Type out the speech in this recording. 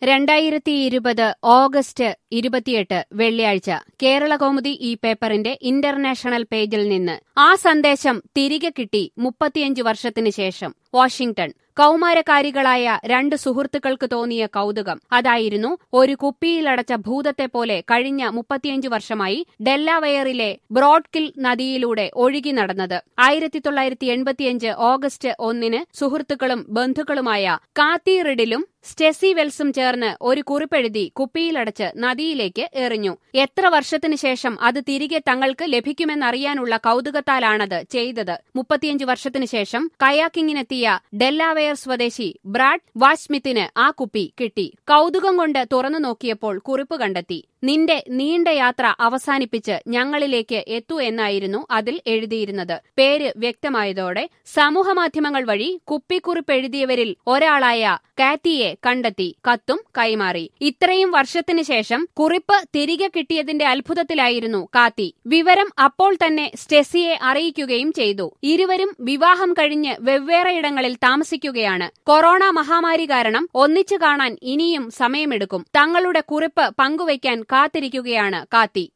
രണ്ടായിരത്തി ഇരുപത് ഓഗസ്റ്റ് ഇരുപത്തിയെട്ട് വെള്ളിയാഴ്ച കേരളകൗമുദി ഈ പേപ്പറിന്റെ ഇന്റർനാഷണൽ പേജിൽ നിന്ന് ആ സന്ദേശം തിരികെ കിട്ടി മുപ്പത്തിയഞ്ച് വർഷത്തിനു ശേഷം വാഷിംഗ്ടൺ കൗമാരക്കാരികളായ രണ്ട് സുഹൃത്തുക്കൾക്ക് തോന്നിയ കൗതുകം അതായിരുന്നു ഒരു കുപ്പിയിലടച്ച ഭൂതത്തെ പോലെ കഴിഞ്ഞ മുപ്പത്തിയഞ്ച് വർഷമായി ഡെല്ലാവെയറിലെ ബ്രോഡ്കിൽ നദിയിലൂടെ ഒഴുകി നടന്നത് ആയിരത്തി തൊള്ളായിരത്തി എൺപത്തിയഞ്ച് ഓഗസ്റ്റ് ഒന്നിന് സുഹൃത്തുക്കളും ബന്ധുക്കളുമായ കാത്തി റിഡിലും സ്റ്റെസി വെൽസും ചേർന്ന് ഒരു കുറിപ്പെഴുതി കുപ്പിയിലടച്ച് നദിയിലേക്ക് എറിഞ്ഞു എത്ര വർഷത്തിനു ശേഷം അത് തിരികെ തങ്ങൾക്ക് ലഭിക്കുമെന്നറിയാനുള്ള കൗതുകത്താലാണത് ചെയ്തത് മുപ്പത്തിയഞ്ച് വർഷത്തിനു ശേഷം കയാക്കിങ്ങിനെത്തിയ ഡെല്ലാവെയർ സ്വദേശി ബ്രാഡ് വാഷ്സ്മിത്തിന് ആ കുപ്പി കിട്ടി കൗതുകം കൊണ്ട് തുറന്നു നോക്കിയപ്പോൾ കുറിപ്പ് കണ്ടെത്തി നിന്റെ നീണ്ട യാത്ര അവസാനിപ്പിച്ച് ഞങ്ങളിലേക്ക് എത്തൂ എന്നായിരുന്നു അതിൽ എഴുതിയിരുന്നത് പേര് വ്യക്തമായതോടെ സമൂഹമാധ്യമങ്ങൾ വഴി കുപ്പിക്കുറിപ്പെഴുതിയവരിൽ ഒരാളായ കാറ്റിയെ കണ്ടെത്തി കത്തും കൈമാറി ഇത്രയും വർഷത്തിനു ശേഷം കുറിപ്പ് തിരികെ കിട്ടിയതിന്റെ അത്ഭുതത്തിലായിരുന്നു കാത്തി വിവരം അപ്പോൾ തന്നെ സ്റ്റെസിയെ അറിയിക്കുകയും ചെയ്തു ഇരുവരും വിവാഹം കഴിഞ്ഞ് വെവ്വേറെയിടങ്ങളിൽ താമസിക്കുകയാണ് കൊറോണ മഹാമാരി കാരണം ഒന്നിച്ചു കാണാൻ ഇനിയും സമയമെടുക്കും തങ്ങളുടെ കുറിപ്പ് പങ്കുവയ്ക്കാൻ കാത്തിരിക്കുകയാണ് കാത്തി